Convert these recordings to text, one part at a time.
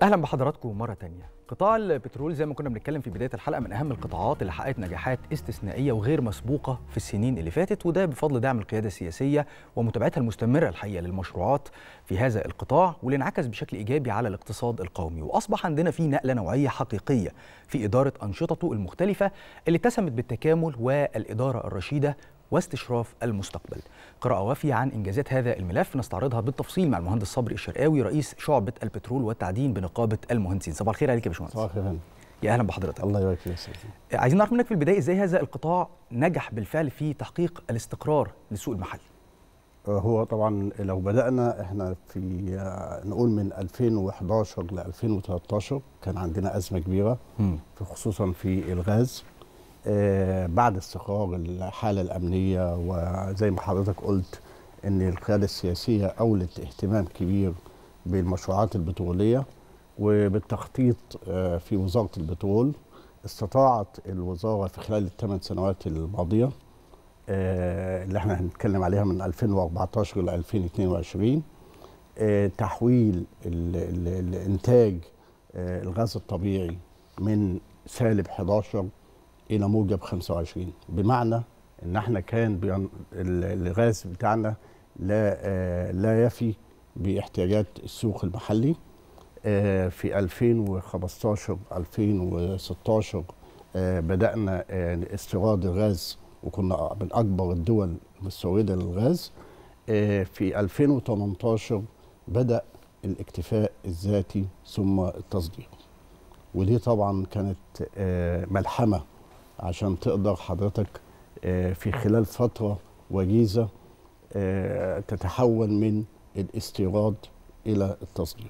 اهلا بحضراتكم مره تانية قطاع البترول زي ما كنا بنتكلم في بدايه الحلقه من اهم القطاعات اللي حققت نجاحات استثنائيه وغير مسبوقه في السنين اللي فاتت وده بفضل دعم القياده السياسيه ومتابعتها المستمره الحقيقه للمشروعات في هذا القطاع واللي انعكس بشكل ايجابي على الاقتصاد القومي واصبح عندنا في نقله نوعيه حقيقيه في اداره انشطته المختلفه اللي اتسمت بالتكامل والاداره الرشيده واستشراف المستقبل قراءة وافية عن إنجازات هذا الملف نستعرضها بالتفصيل مع المهندس صبري الشرقاوي رئيس شعبة البترول والتعدين بنقابة المهندسين صباح الخير عليك يا باشمهندس صباح الخير يا أهلا بحضرتك الله يبارك فيك يا عايزين نعرف منك في البداية إزاي هذا القطاع نجح بالفعل في تحقيق الاستقرار للسوق المحلي هو طبعا لو بدأنا احنا في نقول من 2011 ل 2013 كان عندنا أزمة كبيرة م. في خصوصا في الغاز آه بعد استقرار الحالة الأمنية وزي ما حضرتك قلت أن القيادة السياسية أولت اهتمام كبير بالمشروعات البترولية وبالتخطيط آه في وزارة البترول استطاعت الوزارة في خلال الثمان سنوات الماضية آه اللي احنا هنتكلم عليها من 2014 ل 2022 آه تحويل ال ال الانتاج آه الغاز الطبيعي من سالب 11 الى موجب 25 بمعنى ان احنا كان بيان الغاز بتاعنا لا آه لا يفي باحتياجات السوق المحلي آه في 2015 2016 آه بدانا استيراد الغاز وكنا من اكبر الدول المستورده للغاز في 2018 بدا الاكتفاء الذاتي ثم التصدير ودي طبعا كانت ملحمه عشان تقدر حضرتك في خلال فتره وجيزه تتحول من الاستيراد الى التصدير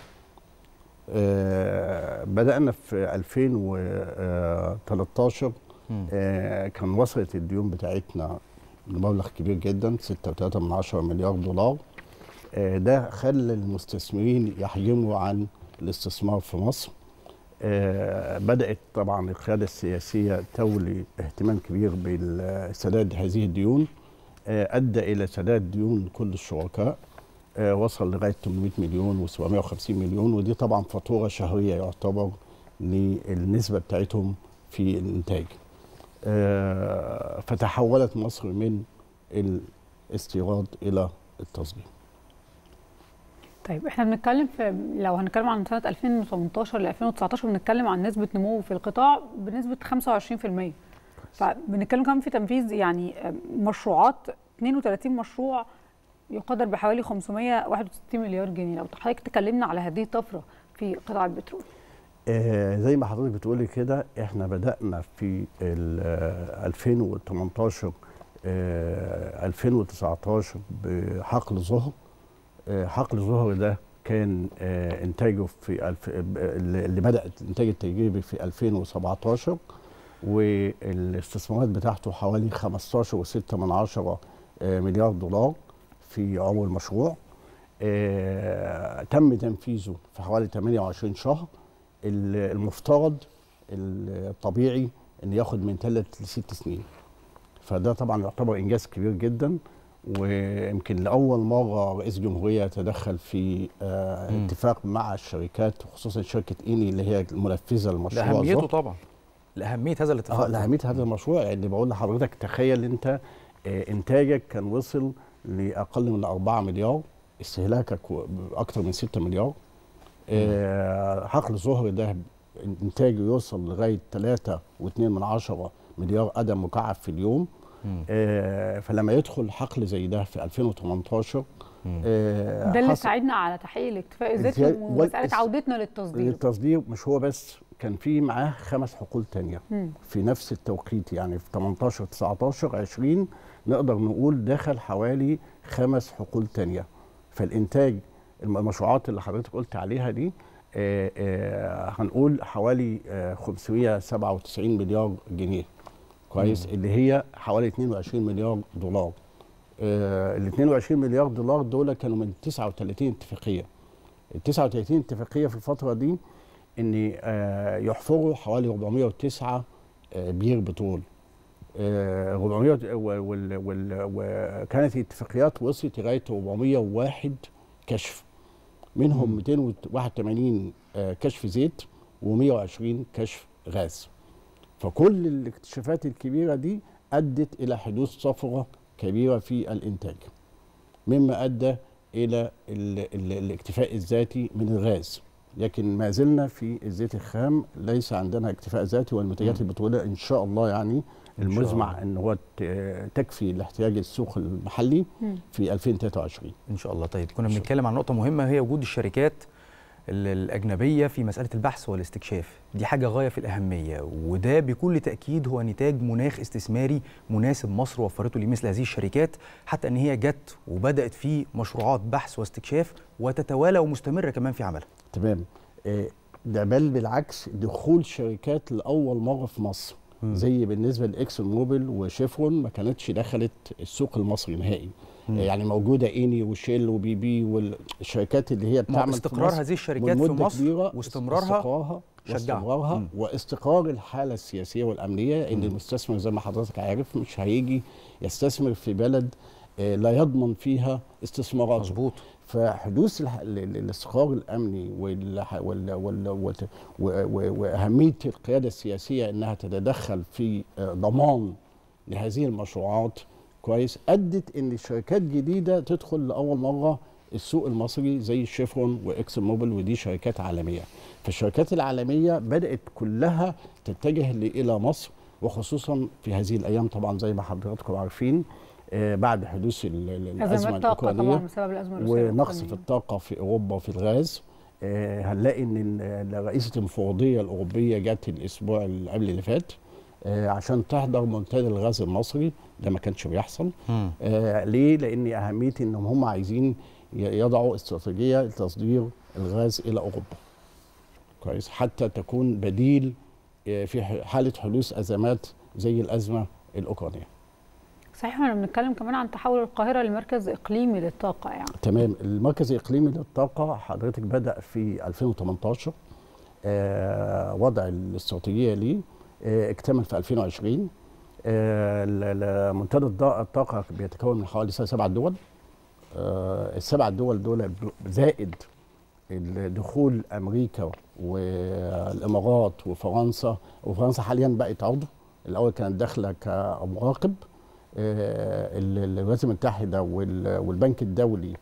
بدانا في 2013 كان وصلت الديون بتاعتنا لمبلغ كبير جدا 6.3 من عشرة مليار دولار ده خلى المستثمرين يحجموا عن الاستثمار في مصر بدأت طبعا القيادة السياسية تولي اهتمام كبير بسداد هذه الديون أدى إلى سداد ديون كل الشركاء وصل لغاية 800 مليون و750 مليون ودي طبعا فاتورة شهرية يعتبر للنسبة بتاعتهم في الإنتاج فتحولت مصر من الاستيراد إلى التصدير طيب احنا بنتكلم في لو هنتكلم عن سنه 2018 ل 2019 بنتكلم عن نسبه نمو في القطاع بنسبه 25% فبنتكلم كمان في تنفيذ يعني مشروعات 32 مشروع يقدر بحوالي 561 مليار جنيه لو حضرتك تكلمنا على هذه الطفره في قطاع البترول آه زي ما حضرتك بتقولي كده احنا بدانا في 2018 آه 2019 بحقل ظهر حقل ظهر ده كان انتاجه في الف... اللي بدات الانتاج التجريبي في 2017 والاستثمارات بتاعته حوالي 15.6 من عشرة مليار دولار في عمر المشروع تم تنفيذه في حوالي 28 شهر المفترض الطبيعي ان ياخد من ثلاث لست سنين فده طبعا يعتبر انجاز كبير جدا ويمكن لاول مره رئيس الجمهوريه يتدخل في آه اتفاق مع الشركات وخصوصا شركه ايني اللي هي المنفذه للمشروع لاهميته طبعا لاهميه هذا الاتفاق اه لاهميه هذا المشروع اللي بقول لحضرتك تخيل انت آه انتاجك كان وصل لاقل من 4 مليار استهلاكك اكثر من 6 مليار آه حقل الظهر ده انتاجه يوصل لغايه 3.2 من عشرة مليار قدم مكعب في اليوم آه فلما يدخل حقل زي ده في 2018 آه ده اللي ساعدنا على تحقيق الاكتفاء الذاتي ومساله عودتنا للتصدير للتصدير مش هو بس كان في معاه خمس حقول تانية مم. في نفس التوقيت يعني في 18 19 20 نقدر نقول دخل حوالي خمس حقول تانية فالانتاج المشروعات اللي حضرتك قلت عليها دي آه آه هنقول حوالي آه 597 مليار جنيه كويس اللي هي حوالي 22 مليار دولار آه ال 22 مليار دولار دول كانوا من 39 اتفاقيه ال 39 اتفاقيه في الفتره دي ان آه يحفروا حوالي 409 آه بير بترول آه 400 وال وال وكانت الاتفاقيات وصلت لغايه 401 كشف منهم مم. 281 آه، كشف زيت و120 كشف غاز فكل الاكتشافات الكبيره دي ادت الى حدوث طفره كبيره في الانتاج مما ادى الى ال ال الاكتفاء الذاتي من الغاز لكن ما زلنا في الزيت الخام ليس عندنا اكتفاء ذاتي والمنتجات مم. البتروليه ان شاء الله يعني إن شاء المزمع الله. ان هو ت- تكفي الاحتياج السوق المحلي مم. في 2023 ان شاء الله طيب كنا إن شاء بنتكلم عن نقطه مهمه هي وجود الشركات ال- الاجنبيه في مساله البحث والاستكشاف دي حاجه غايه في الاهميه وده بكل تاكيد هو نتاج مناخ استثماري مناسب مصر وفرته لمثل هذه الشركات حتى ان هي جت وبدات في مشروعات بحث واستكشاف وتتوالى ومستمره كمان في عملها تمام آه، ده بل بالعكس دخول شركات لاول مره في مصر مم. زي بالنسبه لاكسون موبيل وشيفرون ما كانتش دخلت السوق المصري نهائي مم. آه، يعني موجوده ايني وشيل وبي بي والشركات اللي هي مع بتعمل في استقرار مصر هذه الشركات في والمدة مصر كبيرة واستمرارها استقرارها شجعها. واستمرارها مم. واستقرار الحاله السياسيه والامنيه ان مم. المستثمر زي ما حضرتك عارف مش هيجي يستثمر في بلد آه، لا يضمن فيها استثماراته مظبوط فحدوث الح- ال- ال- الاستقرار الامني والح- وال- وال- وت- و- و- واهميه القياده السياسيه انها تتدخل في آه، ضمان لهذه المشروعات كويس ادت ان شركات جديده تدخل لاول مره السوق المصري زي شيفرون واكسون موبيل ودي شركات عالميه فالشركات العالميه بدات كلها تتجه ل- الى مصر وخصوصا في هذه الايام طبعا زي ما حضراتكم عارفين آه، بعد حدوث ال- ال- الازمه ازمات طاقه الاوكرانيه طبعا بسبب الازمه الروسيه ونقص والأوكرانية. في الطاقة في أوروبا وفي الغاز آه، هنلاقي إن ال- رئيسة المفوضية الأوروبية جت الأسبوع اللي قبل اللي فات آه، عشان تحضر منتدى الغاز المصري ده ما كانش بيحصل مم. آه، ليه؟ لأن أهمية إنهم هم عايزين ي- يضعوا استراتيجية لتصدير الغاز إلى أوروبا كويس حتى تكون بديل آه، في ح- حالة حدوث أزمات زي الأزمة الأوكرانية صحيح احنا بنتكلم كمان عن تحول القاهره لمركز اقليمي للطاقه يعني تمام المركز الاقليمي للطاقه حضرتك بدا في 2018 آه وضع الاستراتيجيه ليه آه اكتمل في 2020 آه ال- ال- منتدى الض- الطاقه بيتكون من حوالي سبع دول آه السبع دول دول ب- زائد ال- دخول امريكا والامارات وفرنسا وفرنسا حاليا بقت عضو الاول كانت داخله كمراقب آه، ال- الولايات المتحده وال- والبنك الدولي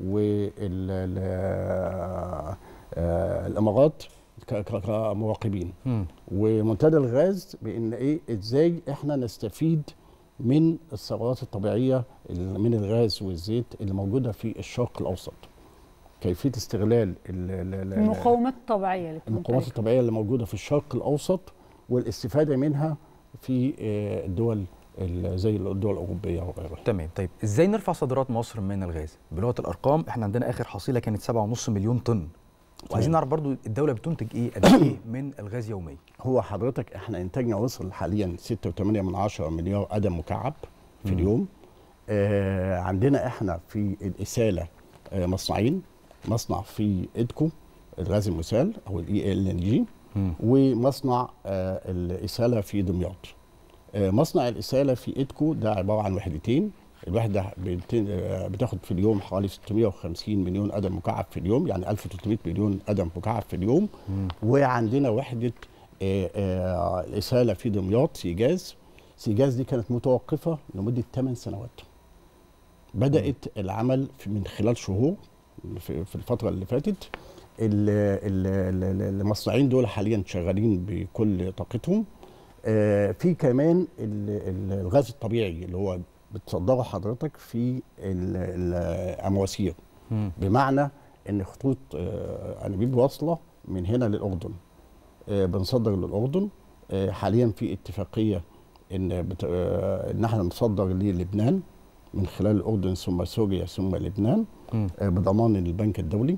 والامارات كمراقبين مم. ومنتدى الغاز بان ايه ازاي احنا نستفيد من الثروات الطبيعيه ال- من الغاز والزيت اللي موجوده في الشرق الاوسط كيفيه استغلال ال- ال- ال- المقومات الطبيعيه اللي المقومات بتنتج. الطبيعيه اللي موجوده في الشرق الاوسط والاستفاده منها في آه، الدول ال- زي الدول الاوروبيه وغيرها تمام طيب ازاي نرفع صادرات مصر من الغاز بلغه الارقام احنا عندنا اخر حصيله كانت 7.5 مليون طن وعايزين نعرف برضو الدوله بتنتج ايه قد ايه من الغاز يوميا هو حضرتك احنا انتاجنا وصل حاليا 6.8 من عشرة مليار قدم مكعب في مم. اليوم آه عندنا احنا في الاساله آه مصنعين مصنع في ادكو الغاز المسال او الاي ال ان جي مم. ومصنع آه الاساله في دمياط آه مصنع الاساله في ادكو ده عباره عن وحدتين الوحده بت- آه، بتاخد في اليوم حوالي 650 مليون قدم مكعب في اليوم يعني 1300 مليون قدم مكعب في اليوم مم. وعندنا وحده آه، آه، الاساله في دمياط سيجاز سيجاز دي كانت متوقفه لمده 8 سنوات بدات العمل في- من خلال شهور في في الفتره اللي فاتت ال- ال- ال- المصنعين دول حاليا شغالين بكل طاقتهم آه، في كمان ال- ال- الغاز الطبيعي اللي هو بتصدره حضرتك في ال- ال- المواسير مم. بمعنى ان خطوط آه، انابيب واصله من هنا للاردن آه، بنصدر للاردن آه، حاليا في اتفاقيه ان بت... آه، ان احنا نصدر للبنان من خلال الاردن ثم سوريا ثم لبنان مم. آه، بضمان البنك الدولي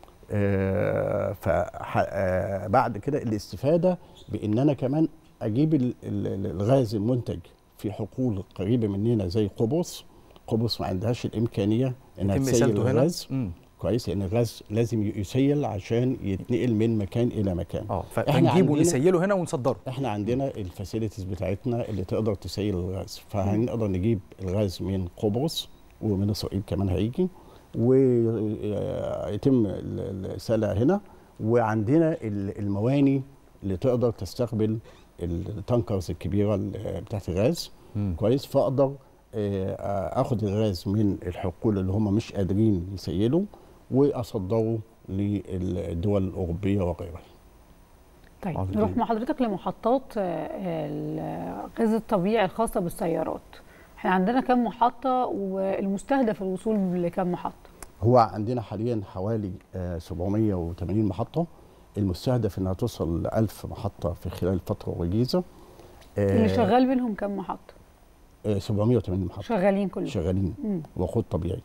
فبعد كده الاستفاده بان انا كمان اجيب ال- ال- الغاز المنتج في حقول قريبه مننا زي قبرص قبرص ما عندهاش الامكانيه انها يتم تسيل اسالته هنا الغاز مم. كويس لان الغاز لازم يسيل عشان يتنقل من مكان الى مكان اه إحنا فنجيبه عندنا- ونسيله هنا ونصدره احنا عندنا الفاسيلتيز بتاعتنا اللي تقدر تسيل الغاز فهنقدر نجيب الغاز من قبرص ومن اسرائيل كمان هيجي ويتم السلع هنا وعندنا ال- المواني اللي تقدر تستقبل التانكرز الكبيره ال- بتاعت الغاز مم. كويس فاقدر آه، اخد الغاز من الحقول اللي هم مش قادرين يسيلوا واصدره للدول الاوروبيه وغيرها طيب عظيم. نروح مع حضرتك لمحطات آه، الغاز الطبيعي الخاصه بالسيارات احنا عندنا كم محطه والمستهدف الوصول لكم محطه هو عندنا حاليا حوالي آه، 780 محطه المستهدف انها توصل ل 1000 محطه في خلال فتره وجيزه آه، اللي شغال بينهم كم محطه آه، 780 محطه شغالين كلهم شغالين مم. وقود طبيعي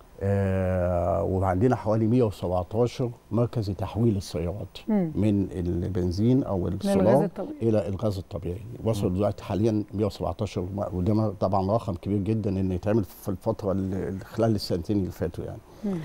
آه وعندنا حوالي 117 مركز تحويل السيارات مم. من البنزين او للغاز السولار الطبيعي الى الغاز الطبيعي وصلوا دلوقتي حاليا 117 م- وده طبعا رقم كبير جدا ان يتعمل في الفتره اللي اللي خلال السنتين اللي فاتوا يعني مم.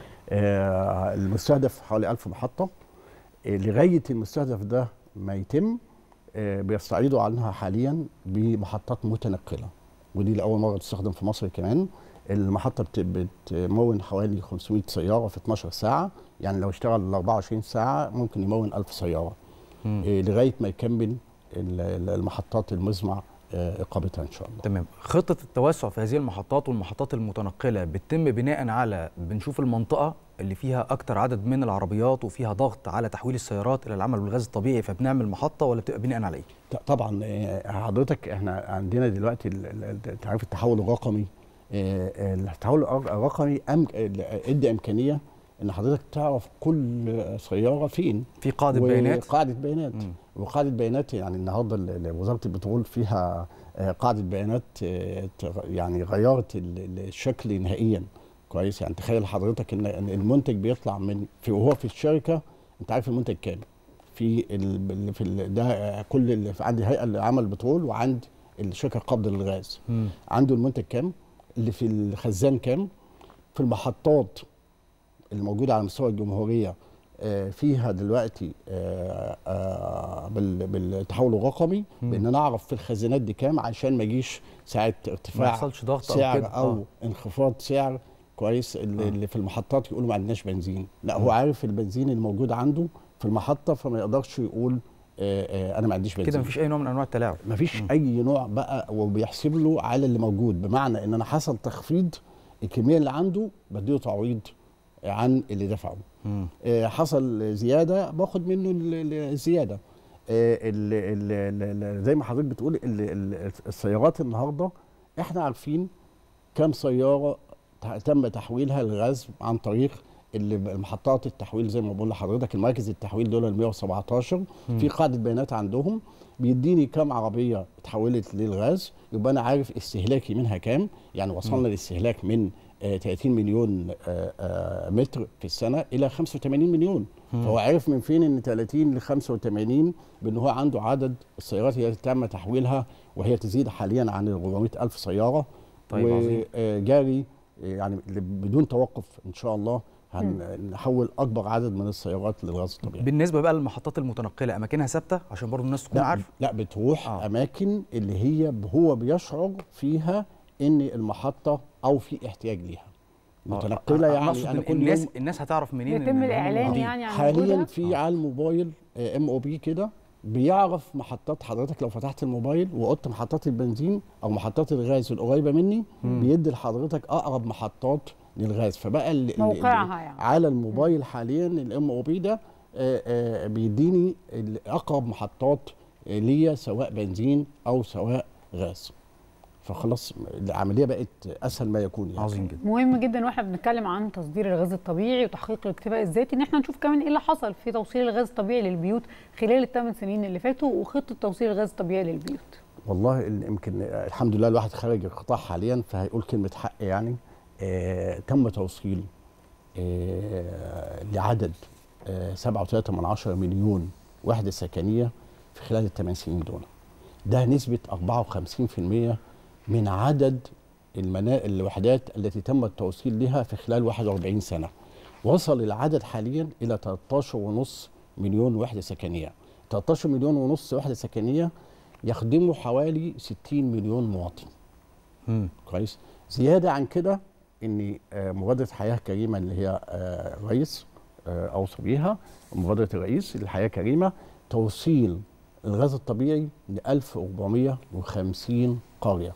آه المستهدف حوالي 1000 محطه آه لغايه المستهدف ده ما يتم آه بيستعيدوا عنها حاليا بمحطات متنقله ودي لاول مره تستخدم في مصر كمان المحطه بت- بتمون حوالي 500 سياره في 12 ساعه يعني لو اشتغل 24 ساعه ممكن يمون 1000 سياره مم. آه لغايه ما يكمل ال- ال- المحطات المزمع آه اقامتها ان شاء الله تمام خطة التوسع في هذه المحطات والمحطات المتنقلة بتتم بناء على بنشوف المنطقة اللي فيها أكتر عدد من العربيات وفيها ضغط على تحويل السيارات إلى العمل بالغاز الطبيعي فبنعمل محطة ولا بتبقى بناء على إيه؟ ط- طبعا آه، حضرتك احنا عندنا دلوقتي ال- ال- ال- انت عارف التحول الرقمي آه، آه، التحول الر- الرقمي أم- ال- ادى امكانيه ان حضرتك تعرف كل سياره فين في قاعدة بيانات قاعده بيانات مم. وقاعده بيانات يعني النهارده ال- ال- وزاره البترول فيها آه، قاعده بيانات آه، تغ- يعني غيرت ال- ال- الشكل نهائيا كويس يعني تخيل حضرتك ان إن المنتج بيطلع من في وهو في الشركه انت عارف المنتج كام في ال في ال ده آه، كل اللي في- عندي هيئه لعمل البترول وعند الشركه القابضه للغاز مم. عنده المنتج كام اللي في الخزان كام في المحطات الموجوده على مستوى الجمهوريه آه، فيها دلوقتي آه، آه، بال- بالتحول الرقمي مم. بان انا اعرف في الخزانات دي كام عشان ما اجيش ساعه ما ارتفاع يحصلش ضغط أو سعر كده او آه. انخفاض سعر كويس اللي, آه. اللي في المحطات يقولوا ما عندناش بنزين لا مم. هو عارف البنزين الموجود عنده في المحطه فما يقدرش يقول آه، آه، انا ما عنديش بنزين كده مفيش أي نوع من أنواع التلاعب مفيش مم. اي نوع بقى وبيحسب له على اللي موجود بمعنى ان انا حصل تخفيض الكميه اللي عنده بديله تعويض عن اللي دفعه مم. آه، حصل زياده باخد منه ال- ال- الزياده آه، ال- ال- ال- ال- زي ما حضرتك بتقول ال- ال- السيارات النهارده احنا عارفين كم سياره ت- تم تحويلها للغاز عن طريق اللي محطات التحويل زي ما بقول لحضرتك المراكز التحويل دول ال 117 مم. في قاعده بيانات عندهم بيديني كم عربيه اتحولت للغاز يبقى انا عارف استهلاكي منها كام يعني وصلنا لاستهلاك من آه، 30 مليون آه، آه، متر في السنه الى 85 مليون مم. فهو عارف من فين ان 30 ل 85 بان هو عنده عدد السيارات هي تم تحويلها وهي تزيد حاليا عن ال 400 الف سياره طيب، عظيم. وجاري يعني بدون توقف ان شاء الله هنحول اكبر عدد من السيارات للغاز الطبيعي بالنسبة بقى للمحطات المتنقلة أماكنها ثابتة عشان برضو الناس تكون لا عارفة لا بتروح آه. آه. اماكن اللي هي هو بيشعر فيها ان المحطه او في احتياج ليها متنقله آه، يعني أقصد انا إن كل الناس يوم الناس هتعرف منين إن يتم هم الإعلان موجودين؟ يعني عن حاليا وجودها؟ في على الموبايل ام او بي كده بيعرف محطات حضرتك لو فتحت الموبايل وقلت محطات البنزين او محطات الغاز القريبه مني مم. بيدي لحضرتك اقرب محطات للغاز فبقى ال- ال- موقعها يعني. على الموبايل حاليا الام او بي ده آه، آه، بيديني ال- اقرب محطات آه، ليا سواء بنزين او سواء غاز فخلاص العمليه بقت اسهل ما يكون يعني عظيم جدا مهم جدا واحنا بنتكلم عن تصدير الغاز الطبيعي وتحقيق الاكتفاء الذاتي ان احنا نشوف كمان ايه اللي حصل في توصيل الغاز الطبيعي للبيوت خلال الثمان سنين اللي فاتوا وخطه توصيل الغاز الطبيعي للبيوت والله ال- يمكن آه، الحمد لله الواحد خارج القطاع حاليا فهيقول كلمه حق يعني آه تم توصيل آه لعدد آه 7.3 من عشرة مليون وحده سكنيه في خلال الثمان سنين دول ده نسبه 54% من عدد المنا... الوحدات التي تم التوصيل لها في خلال 41 سنه وصل العدد حاليا الى 13.5 مليون وحده سكنيه 13 مليون ونص وحده سكنيه يخدموا حوالي 60 مليون مواطن مم. كويس زياده عن كده ان آه، مبادره حياه كريمه اللي هي آه، رئيس آه، اوصى بيها مبادره الرئيس الحياه كريمه توصيل الغاز الطبيعي ل 1450 قريه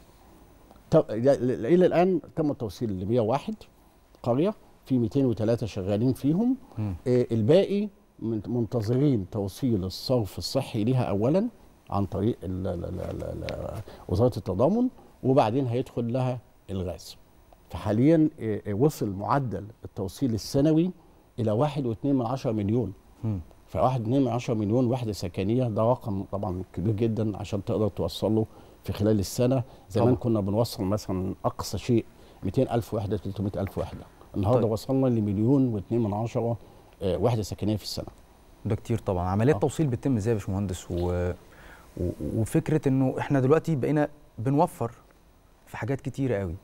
تو- ل- الى الان تم التوصيل ل 101 قريه في 203 شغالين فيهم مم. آه، الباقي من- منتظرين توصيل الصرف الصحي ليها اولا عن طريق ال ال ال ال ال وزاره التضامن وبعدين هيدخل لها الغاز فحاليا آه، آه، وصل معدل التوصيل السنوي الى 1.2 مليون مم. ف 1.2 مليون وحده سكنيه ده رقم طبعا كبير جدا عشان تقدر توصله في خلال السنه زمان طبعا. كنا بنوصل مثلا اقصى شيء 200 الف وحده 300 الف وحده النهارده طيب. وصلنا لمليون و2 من عشرة آه، وحده سكنيه في السنه ده كتير طبعا عمليات آه. توصيل بتتم ازاي يا باشمهندس و... و... وفكره انه احنا دلوقتي بقينا بنوفر في حاجات كتيره قوي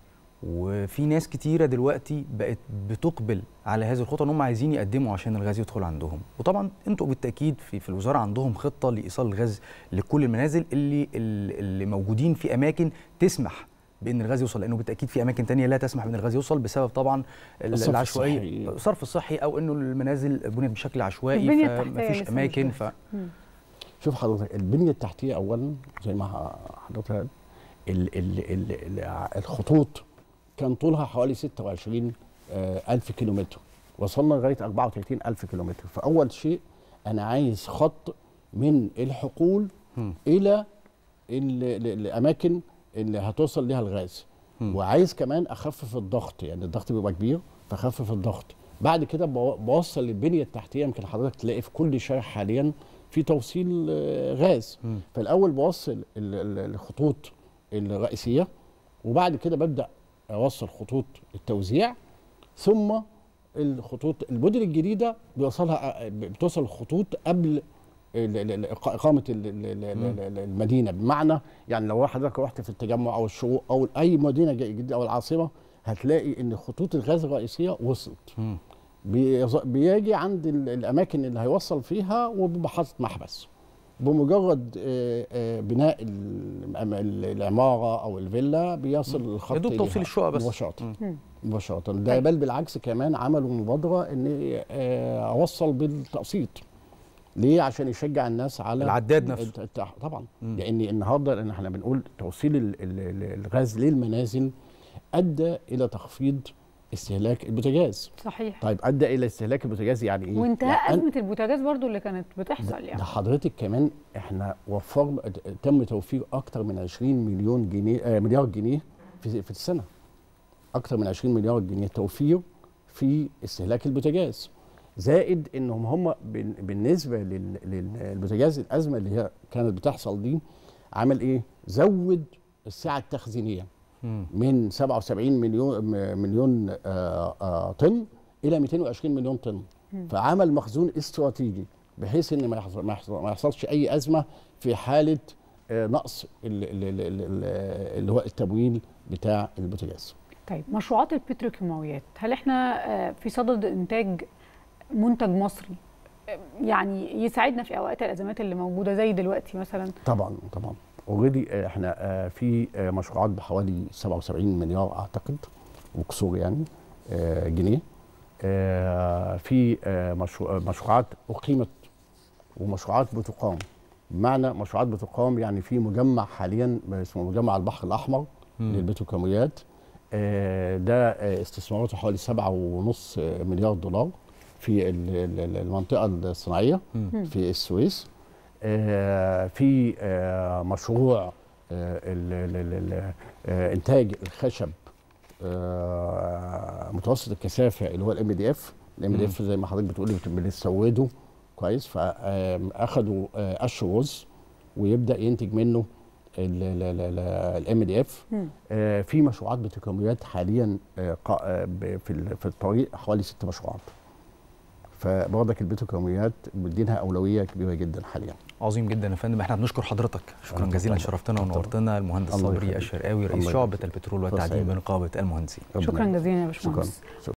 وفي ناس كتيره دلوقتي بقت بتقبل على هذه الخطوه ان هم عايزين يقدموا عشان الغاز يدخل عندهم وطبعا انتوا بالتاكيد في في الوزاره عندهم خطه لايصال الغاز لكل المنازل اللي اللي موجودين في اماكن تسمح بان الغاز يوصل لانه بالتاكيد في اماكن تانية لا تسمح بان الغاز يوصل بسبب طبعا ال- الصرف العشوائيه الصحي. الصرف الصحي او انه المنازل بنيت بشكل عشوائي البنية التحتية فمفيش لسه مش اماكن ف جاهزة. مم. شوف حضرتك البنيه التحتيه اولا زي ما حضرتك قال، ال ال ال ال الخطوط كان طولها حوالي 26 آه، ألف كيلومتر وصلنا لغايه 34 ألف كيلومتر فاول شيء انا عايز خط من الحقول مم. الى ال- ال- الاماكن اللي هتوصل ليها الغاز مم. وعايز كمان اخفف الضغط يعني الضغط بيبقى كبير فخفف الضغط بعد كده بو- بوصل البنيه التحتيه يمكن حضرتك تلاقي في كل شارع حاليا في توصيل آه، غاز مم. فالاول بوصل ال- ال- الخطوط الرئيسيه وبعد كده ببدا اوصل خطوط التوزيع ثم الخطوط المدن الجديده بيوصلها بتوصل الخطوط قبل ال- ال- ال- اقامه ال- ال- ال- ال- ال- المدينه بمعنى يعني لو حضرتك رحت في التجمع او الشروق او اي مدينه جا- جديده او العاصمه هتلاقي ان خطوط الغاز الرئيسيه وصلت مم. بيظ- بيجي عند ال- الاماكن اللي هيوصل فيها وبيبقى حاطط محبس بمجرد آه، آه، بناء ال- ال- العماره او الفيلا بيصل الخط يا دوب توصيل إليها الشقق بس مباشره مم. مباشره ده بل بالعكس كمان عملوا مبادره ان آه، اوصل بالتقسيط ليه عشان يشجع الناس على العداد نفسه. الت- الت- طبعا مم. لان النهارده لان احنا بنقول توصيل ال- ال- ال- الغاز للمنازل ادى الى تخفيض استهلاك البوتاجاز صحيح طيب ادى الى استهلاك البوتاجاز يعني ايه وانتهاء يعني ازمه البوتاجاز برضو اللي كانت بتحصل ده يعني حضرتك كمان احنا وفرنا تم توفير اكتر من 20 مليون جنيه آه مليار جنيه في في السنه اكتر من 20 مليار جنيه توفير في استهلاك البوتاجاز زائد انهم هم بال- بالنسبه لل- للبوتاجاز الازمه اللي هي كانت بتحصل دي عمل ايه زود السعه التخزينيه مم. من 77 مليون م- مليون آه، آه، طن الى 220 مليون طن فعمل مخزون استراتيجي بحيث ان ما يحصل ما يحصل- ما يحصلش اي ازمه في حاله آه، نقص ال- ال- ال- ال- ال- اللي هو التمويل بتاع البوتاجاز طيب مشروعات البتروكيماويات هل احنا آه، في صدد انتاج منتج مصري آه، يعني يساعدنا في اوقات الازمات اللي موجوده زي دلوقتي مثلا طبعا طبعا اوريدي احنا آه، في آه، مشروعات بحوالي 77 مليار اعتقد وكسور يعني آه، جنيه آه، في آه، مشروع- مشروعات اقيمت ومشروعات بتقام بمعنى مشروعات بتقام يعني في مجمع حاليا اسمه مجمع البحر الاحمر مم. للبتروكيماويات آه، ده آه، استثماراته حوالي 7.5 مليار دولار في ال- ال- ال- المنطقه الصناعيه مم. في السويس آه، في آه، مشروع آه، ال- ال- ال- ال- آه، انتاج الخشب آه، متوسط الكثافه اللي هو الام دي اف الام دي اف زي ما حضرتك بتقولي بت- بنسوده كويس فاخدوا قش رز ويبدا ينتج منه الام دي اف مم. في مشروعات بتروكيماويات حاليا آه، قا- آه، ب- في ال- في الطريق حوالي ست مشروعات فبرضك البتروكيماويات مدينها اولويه كبيره جدا حاليا عظيم جدا يا فندم احنا بنشكر حضرتك شكرا أنا جزيلا طبعاً. شرفتنا طبعاً. ونورتنا المهندس الله صبري يخليك. الشرقاوي رئيس الله شعبه يخليك. البترول فرصة والتعدين سعيدة. بنقابه المهندسين ربنا شكرا يخليك. جزيلا يا شكرا باشمهندس شكرا